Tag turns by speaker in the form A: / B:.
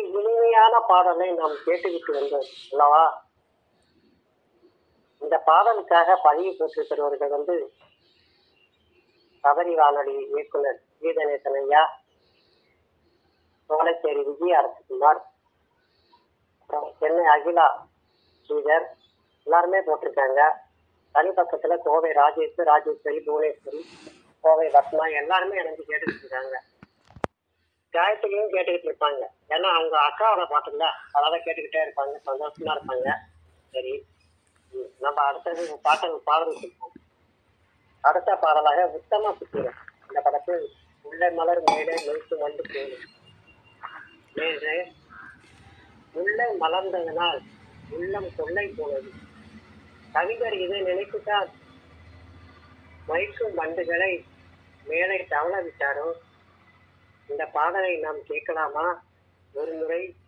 A: இனிமையான பாடலை நாம் கேட்டுவிட்டு வந்தோம் அல்லவா இந்த பாடலுக்காக பதிவு போட்டிருக்கிறவர்கள் வந்து சபரி வானொலி இயக்குனர் கீதநேசன் ஐயா சோலைச்சேரி விஜய அரசகுமார் அப்புறம் சென்னை அகிலா ஸ்ரீதர் எல்லாருமே போட்டிருக்காங்க தனி பக்கத்துல கோவை ராஜேஷ் ராஜேஸ்வரி புவனேஸ்வரி கோவை பத்மா எல்லாருமே எனக்கு கேட்டுக்கிட்டு இருக்காங்க காயத்ரியும் கேட்டுக்கிட்டு இருப்பாங்க ஏன்னா அவங்க அக்காவோட பாட்டுல அதெல்லாம் கேட்டுக்கிட்டே இருப்பாங்க சந்தோஷமா இருப்பாங்க சரி ம், நம்ம அடுத்தது பாட்டு பாடல் கொடுப்போம் அடுத்த பாடலாக உத்தம புத்திரன் இந்த படத்தில் உள்ள மலர் மேலே நோய்க்கு வந்து போகும் மேலே உள்ளே மலர்ந்ததனால் உள்ளம் கொள்ளை போனது கவிஞர் இதை நினைத்துதான் வைக்கும் வண்டுகளை மேலே தவள விட்டாரோ இந்த பாடலை நாம் கேட்கலாமா ஒரு முறை